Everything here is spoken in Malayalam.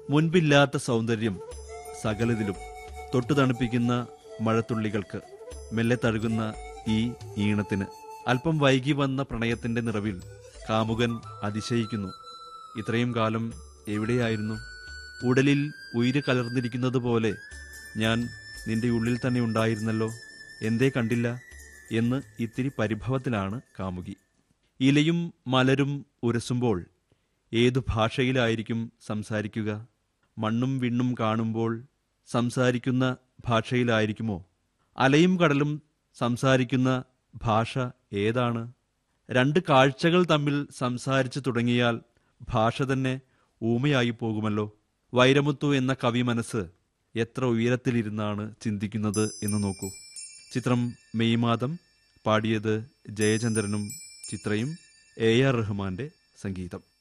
മുൻപില്ലാത്ത സൗന്ദര്യം സകലതിലും തൊട്ടു തണുപ്പിക്കുന്ന മഴത്തുള്ളികൾക്ക് മെല്ലെ തഴുകുന്ന ഈ ഈണത്തിന് അല്പം വൈകി വന്ന പ്രണയത്തിന്റെ നിറവിൽ കാമുകൻ അതിശയിക്കുന്നു ഇത്രയും കാലം എവിടെയായിരുന്നു ഉടലിൽ ഉയിര് കലർന്നിരിക്കുന്നത് പോലെ ഞാൻ നിന്റെ ഉള്ളിൽ തന്നെ ഉണ്ടായിരുന്നല്ലോ എന്തേ കണ്ടില്ല എന്ന് ഇത്തിരി പരിഭവത്തിലാണ് കാമുകി ഇലയും മലരും ഉരസുമ്പോൾ ഏതു ഭാഷയിലായിരിക്കും സംസാരിക്കുക മണ്ണും വിണ്ണും കാണുമ്പോൾ സംസാരിക്കുന്ന ഭാഷയിലായിരിക്കുമോ അലയും കടലും സംസാരിക്കുന്ന ഭാഷ ഏതാണ് രണ്ട് കാഴ്ചകൾ തമ്മിൽ സംസാരിച്ചു തുടങ്ങിയാൽ ഭാഷ തന്നെ ഊമയായി പോകുമല്ലോ വൈരമുത്തു എന്ന കവി മനസ്സ് എത്ര ഉയരത്തിലിരുന്നാണ് ചിന്തിക്കുന്നത് എന്ന് നോക്കൂ ചിത്രം മെയ് മാതം പാടിയത് ജയചന്ദ്രനും ചിത്രയും എ ആർ റഹ്മാന്റെ സംഗീതം